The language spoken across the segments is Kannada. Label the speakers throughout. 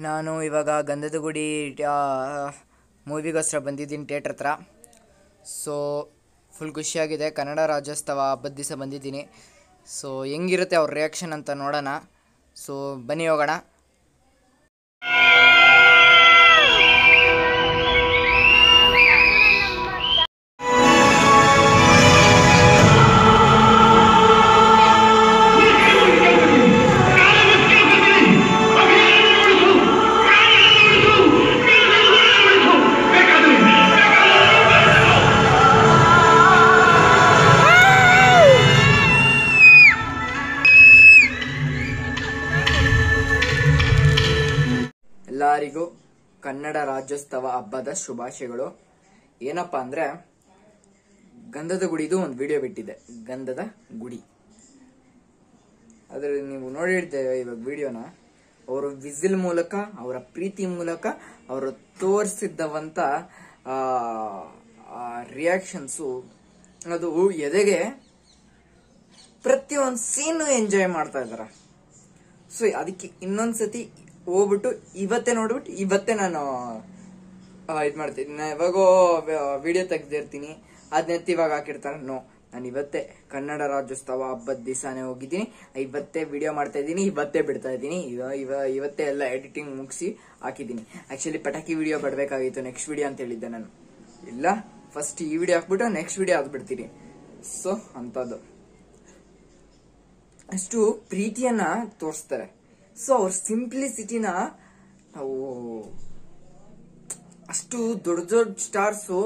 Speaker 1: ನಾನು ಇವಾಗ ಗಂಧದ ಗುಡಿ ಮೂವಿಗೋಸ್ಕರ ಬಂದಿದ್ದೀನಿ ಥಿಯೇಟ್ರ್ ಹತ್ರ ಸೊ ಫುಲ್ ಖುಷಿಯಾಗಿದೆ ಕನ್ನಡ ರಾಜ್ಯೋತ್ಸವ ಹಬ್ಬದ ದಿವಸ ಬಂದಿದ್ದೀನಿ ಸೊ ಹೆಂಗಿರುತ್ತೆ ಅವ್ರ ರಿಯಾಕ್ಷನ್ ಅಂತ ನೋಡೋಣ ಸೊ ಬನ್ನಿ ಹೋಗೋಣ ಎಲ್ಲರಿಗೂ ಕನ್ನಡ ರಾಜ್ಯೋತ್ಸವ ಹಬ್ಬದ ಶುಭಾಶಯಗಳು ಏನಪ್ಪ ಅಂದ್ರೆ ಗಂಧದ ಗುಡಿದು ಒಂದು ವಿಡಿಯೋ ಬಿಟ್ಟಿದೆ ಗಂಧದ ಗುಡಿ ಅದ್ರ ನೀವು ನೋಡಿರ್ತೇವೆ ಇವಾಗ ವಿಡಿಯೋನ ಅವರು ವಿಸಿಲ್ ಮೂಲಕ ಅವರ ಪ್ರೀತಿ ಮೂಲಕ ಅವರು ತೋರಿಸಿದ್ದವಂತ ರಿಯಾಕ್ಷನ್ಸು ಅದು ಎದೆಗೆ ಪ್ರತಿಯೊಂದು ಸೀನ್ ಎಂಜಾಯ್ ಮಾಡ್ತಾ ಇದಾರೆ ಸೊ ಅದಕ್ಕೆ ಇನ್ನೊಂದ್ಸತಿ ಹೋಗ್ಬಿಟ್ಟು ಇವತ್ತೇ ನೋಡ್ಬಿಟ್ಟು ಇವತ್ತೇ ನಾನು ಇದು ಮಾಡ್ತೀನಿ ನಾ ಯಾವಾಗೋ ವಿಡಿಯೋ ತೆಗ್ದಿರ್ತೀನಿ ಅದನ್ನೆತ್ತಿ ಇವಾಗ ಹಾಕಿರ್ತಾರೆ ನೋ ನಾನು ಇವತ್ತೇ ಕನ್ನಡ ರಾಜ್ಯೋತ್ಸವ ಹಬ್ಬದ ದಿವಸನೇ ಹೋಗಿದ್ದೀನಿ ಇವತ್ತೇ ವಿಡಿಯೋ ಮಾಡ್ತಾ ಇದ್ದೀನಿ ಇವತ್ತೇ ಬಿಡ್ತಾ ಇದ್ದೀನಿ ಇವ ಇವ ಇವತ್ತೇ ಎಲ್ಲ ಎಡಿಟಿಂಗ್ ಮುಗಿಸಿ ಹಾಕಿದ್ದೀನಿ ಆಕ್ಚುಲಿ ಪಟಾಕಿ ವಿಡಿಯೋ ಬಿಡಬೇಕಾಗಿತ್ತು ನೆಕ್ಸ್ಟ್ ವಿಡಿಯೋ ಅಂತ ಹೇಳಿದ್ದೆ ನಾನು ಇಲ್ಲ ಫಸ್ಟ್ ಈ ವಿಡಿಯೋ ಹಾಕ್ಬಿಟ್ಟು ನೆಕ್ಸ್ಟ್ ವಿಡಿಯೋ ಹಾಕ್ಬಿಡ್ತೀನಿ ಸೊ ಅಂಥದ್ದು ಅಷ್ಟು ಪ್ರೀತಿಯನ್ನ ತೋರಿಸ್ತಾರೆ ಸೊ ಅವ್ರ ಸಿಂಪ್ಲಿಸಿಟಿನ ನಾವು ಅಷ್ಟು ದೊಡ್ಡ ದೊಡ್ಡ ಸ್ಟಾರ್ಸು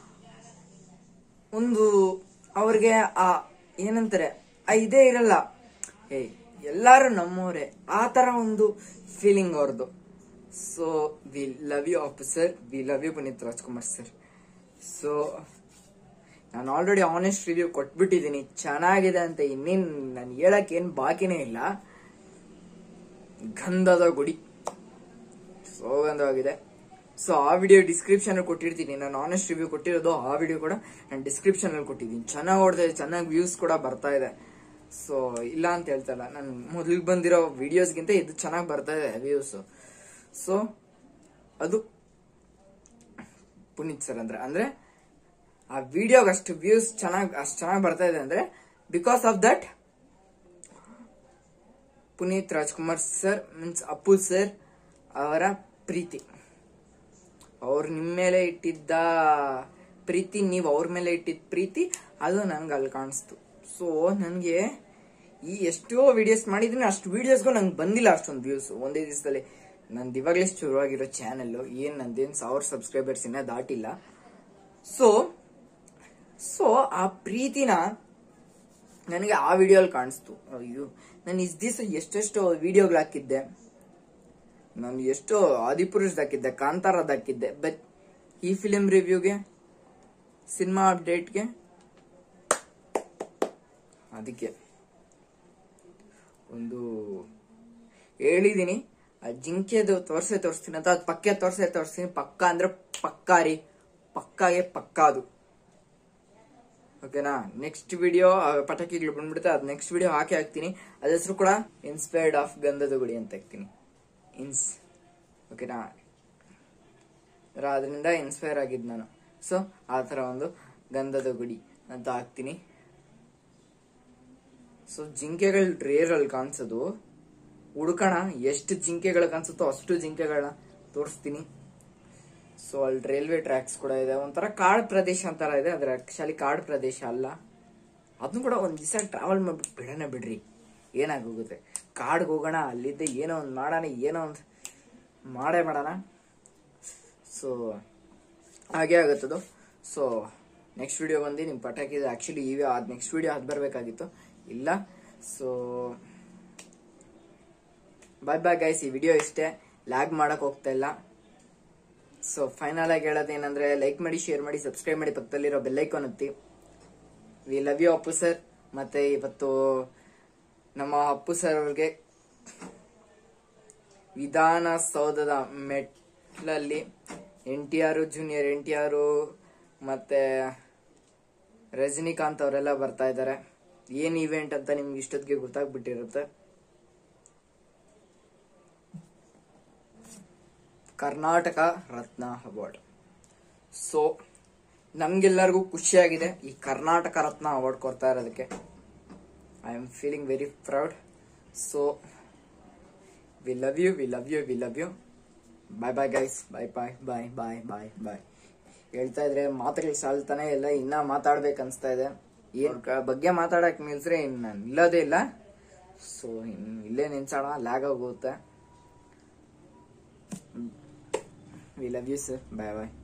Speaker 1: ಒಂದು ಅವ್ರಿಗೆ ಆ ಏನಂತಾರೆ ಆ ಇದೇ ಇರಲ್ಲ ಏ ಎಲ್ಲಾರು ನಮ್ಮವರೇ ಆ ತರ ಒಂದು ಫೀಲಿಂಗ್ ಅವ್ರದ್ದು so we love you officer we love you Puneeth Rajkumar sir so ನಾನು ಆಲ್ರೆಡಿ ಆನೆಸ್ಟ್ ರಿವ್ಯೂ ಕೊಟ್ಬಿಟ್ಟಿದ್ದೀನಿ ಚೆನ್ನಾಗಿದೆ ಅಂತ ಇನ್ನೇನು ನಾನು ಹೇಳಕ್ ಏನ್ ಬಾಕಿನೇ ಇಲ್ಲ ಗಂಧದ ಗುಡಿ ಸೊ ಗಂಧವಾಗಿದೆ ಸೊ ಆ ವಿಡಿಯೋ ಡಿಸ್ಕ್ರಿಪ್ಷನ್ ಕೊಟ್ಟಿರ್ತೀನಿ ನಾನು ಆನೆಸ್ಟ್ ರಿವ್ಯೂ ಕೊಟ್ಟಿರೋದು ಆ ವಿಡಿಯೋ ಕೂಡ ನಾನು ಡಿಸ್ಕ್ರಿಪ್ಷನ್ ಅಲ್ಲಿ ಕೊಟ್ಟಿದ್ದೀನಿ ಚೆನ್ನಾಗಿ ಓಡ್ತಾ ಇದೆ ಚೆನ್ನಾಗಿ ವ್ಯೂಸ್ ಕೂಡ ಬರ್ತಾ ಇದೆ ಸೊ ಇಲ್ಲ ಅಂತ ಹೇಳ್ತಲ್ಲ ನಾನು ಮೊದಲಿಗೆ ಬಂದಿರೋ ವಿಡಿಯೋಸ್ಗಿಂತ ಇದು ಚೆನ್ನಾಗಿ ಬರ್ತಾ ಇದೆ ವ್ಯೂಸ್ ಸೊ ಅದು ಪುನೀತ್ ಸರ್ ಅಂದ್ರೆ ಅಂದ್ರೆ ಆ ವಿಡಿಯೋಗೆ ಅಷ್ಟು ವ್ಯೂಸ್ ಚೆನ್ನಾಗಿ ಅಷ್ಟು ಚೆನ್ನಾಗಿ ಬರ್ತಾ ಇದೆ ಅಂದ್ರೆ because of that Puneeth Rajkumar sir means Appu sir ಅವರ ಪ್ರೀತಿ ಅವ್ರು ನಿಮ್ಮ ಮೇಲೆ ಇಟ್ಟಿದ್ದ ಪ್ರೀತಿ ನೀವು ಅವ್ರ ಮೇಲೆ ಇಟ್ಟಿದ್ದ ಪ್ರೀತಿ ಅದು ನಂಗೆ ಅಲ್ಲಿ ಕಾಣಿಸ್ತು ಸೊ ನನಗೆ ಈ ಎಷ್ಟೋ ವಿಡಿಯೋಸ್ ಮಾಡಿದ್ದೀನಿ ಅಷ್ಟು ವಿಡಿಯೋಸ್ಗೂ ನಂಗೆ ಬಂದಿಲ್ಲ ಅಷ್ಟೊಂದು ವ್ಯೂಸ್ ಒಂದೇ ದಿವಸದಲ್ಲಿ ನಂದು ಇವಾಗಲೇ ಶುರುವಾಗಿರೋ ಚಾನೆಲ್ ಏನು ನಂದೇನು ಸಾವಿರ ಸಬ್ಸ್ಕ್ರೈಬರ್ಸ್ ಇನ್ನ ದಾಟಿಲ್ಲ ಸೊ ಸೊ ಆ ಪ್ರೀತಿನ ನನಗೆ ಆ ವಿಡಿಯೋಲ್ಲಿ ಕಾಣಿಸ್ತು ಅಯ್ಯೋ ನಾನು ಇಸ್ ದಿವಸ ಎಷ್ಟೆಷ್ಟು ವಿಡಿಯೋಗಳು ಹಾಕಿದ್ದೆ ನಾನು ಎಷ್ಟೋ ಆದಿಪುರುಷ್ ಹಾಕಿದ್ದೆ ಕಾಂತಾರದ್ ಹಾಕಿದ್ದೆ ಬಟ್ ಈ ಫಿಲಿಂ ರಿವ್ಯೂಗೆ ಸಿನಿಮಾ ಅಪ್ಡೇಟ್ಗೆ ಅದಕ್ಕೆ ಒಂದು ಹೇಳಿದೀನಿ ಆ ಜಿಂಕೆದು ತೋರ್ಸೆ ತೋರಿಸ್ತೀನಿ ಅಂತ ಅದು ಪಕ್ಕೆ ತೋರ್ಸೆ ತೋರಿಸ್ತೀನಿ ಪಕ್ಕ ಅಂದ್ರೆ ಪಕ್ಕಾ ರೀ ಪಕ್ಕಾಗೆ ಪಕ್ಕಾ ಅದು ಓಕೆನಾ ನೆಕ್ಸ್ಟ್ ವಿಡಿಯೋ ಪಟಾಕಿಗಳು ಬಂದ್ಬಿಡುತ್ತೆ ಅದು ನೆಕ್ಸ್ಟ್ ವಿಡಿಯೋ ಹಾಕಿ ಹಾಕ್ತೀನಿ ಅದ ಹೆಸರು ಕೂಡ ಇನ್ಸ್ಪೈರ್ಡ್ ಆಫ್ ಗಂಧದ ಗುಡಿ ಅಂತ ಹಾಕ್ತೀನಿ ಇನ್ಸ್ ಓಕೆನಾ ಅದರಿಂದ ಇನ್ಸ್ಪೈರ್ ಆಗಿದ್ದು ನಾನು ಸೊ ಆ ಥರ ಒಂದು ಗಂಧದ ಗುಡಿ ಅಂತ ಹಾಕ್ತೀನಿ ಸೊ ಜಿಂಕೆಗಳು ರೇರ್ ಅಲ್ಲಿ ಕಾಣಿಸೋದು ಹುಡ್ಕೋಣ ಎಷ್ಟು ಜಿಂಕೆಗಳು ಕಾಣಿಸುತ್ತೋ ಅಷ್ಟು ಜಿಂಕೆಗಳನ್ನ ತೋರಿಸ್ತೀನಿ ಸೊ ಅಲ್ಲಿ ರೈಲ್ವೆ ಟ್ರ್ಯಾಕ್ಸ್ ಕೂಡ ಇದೆ ಒಂಥರ ಕಾಡು ಪ್ರದೇಶ ಅಂತಾರ ಇದೆ ಅದ್ರ ಆಕ್ಚುಲಿ ಕಾಡು ಪ್ರದೇಶ ಅಲ್ಲ ಅದನ್ನು ಕೂಡ ಒಂದ್ ದಿವಸ ಟ್ರಾವೆಲ್ ಮಾಡ್ಬಿಟ್ಟು ಬಿಡೋಣ ಬಿಡ್ರಿ ಏನಾಗೋಗುತ್ತೆ ಕಾಡ್ಗೆ ಹೋಗೋಣ ಅಲ್ಲಿದ್ದ ಏನೋ ಒಂದು ಮಾಡೋಣ ಏನೋ ಒಂದು ಮಾಡೇ ಮಾಡೋಣ ಸೊ ಹಾಗೆ ಆಗುತ್ತದು ಸೊ ನೆಕ್ಸ್ಟ್ ವಿಡಿಯೋ ಬಂದು ನಿಮ್ಮ ಪಟಾಕಿ ಆಕ್ಚುಲಿ ಈಗ ಅದು ನೆಕ್ಸ್ಟ್ ವಿಡಿಯೋ ಅದು ಬರಬೇಕಾಗಿತ್ತು ಇಲ್ಲ ಸೊ ಬಾಯ್ ಬಾಯ್ ಗೈಸ್ ಈ ವಿಡಿಯೋ ಇಷ್ಟೇ ಲ್ಯಾಗ್ ಮಾಡಕ್ ಹೋಗ್ತಾ ಇಲ್ಲ ಸೊ ಫೈನಲ್ ಆಗಿ ಹೇಳೋದೇನಂದ್ರೆ ಲೈಕ್ ಮಾಡಿ ಶೇರ್ ಮಾಡಿ ಸಬ್ಸ್ಕ್ರೈಬ್ ಮಾಡಿ ಪಕ್ಕದಲ್ಲಿರೋ ಬೆಲ್ಲೈಕಾನ್ ಒತ್ತಿ we love you Appu sir ಮತ್ತೆ ಇವತ್ತು ನಮ್ಮ ಅಪ್ಪು ಸರ್ ಅವ್ರಿಗೆ ವಿಧಾನಸೌಧದ ಮೆಟ್ಲಲ್ಲಿ N T R junior N T R ಮತ್ತೆ ರಜನಿಕಾಂತ್ ಅವರೆಲ್ಲ ಬರ್ತಾ ಇದ್ದಾರೆ ಏನ್ ಇವೆಂಟ್ ಅಂತ ನಿಮ್ಗೆ ಇಷ್ಟೊತ್ತಿಗೆ ಗೊತ್ತಾಗ್ಬಿಟ್ಟಿರುತ್ತೆ ಕರ್ನಾಟಕ ರತ್ನ ಅವಾರ್ಡ್ ಸೊ ನಮ್ಗೆಲ್ಲರಿಗೂ ಖುಷಿಯಾಗಿದೆ ಈ ಕರ್ನಾಟಕ ರತ್ನ ಅವಾರ್ಡ್ ಕೊಡ್ತಾ ಇರೋದಕ್ಕೆ I am feeling very proud so we love you we love you we love you bye bye guys bye bye bye bye bye bye ಹೇಳ್ತಾ ಇದ್ರೆ ಮಾತುಗಳು ಸಾಲ್ತಾನೆ ಇಲ್ಲ ಇನ್ನ ಮಾತಾಡ್ಬೇಕು ಅನ್ಸ್ತಾ ಇದೆ ಏನ್ ಕ- ಬಗ್ಗೆ ಮಾತಾಡಕ್ ನಿಲ್ಸ್ರೆ ಇನ್ನ ನಿಲ್ಲೋದೇ ಇಲ್ಲ ಸೊ ಇಲ್ಲೇ ನಿಲ್ಸೋಣ ಲ್ಯಾಗ್ ಆಗೋಗುತ್ತೆ we love you sir bye bye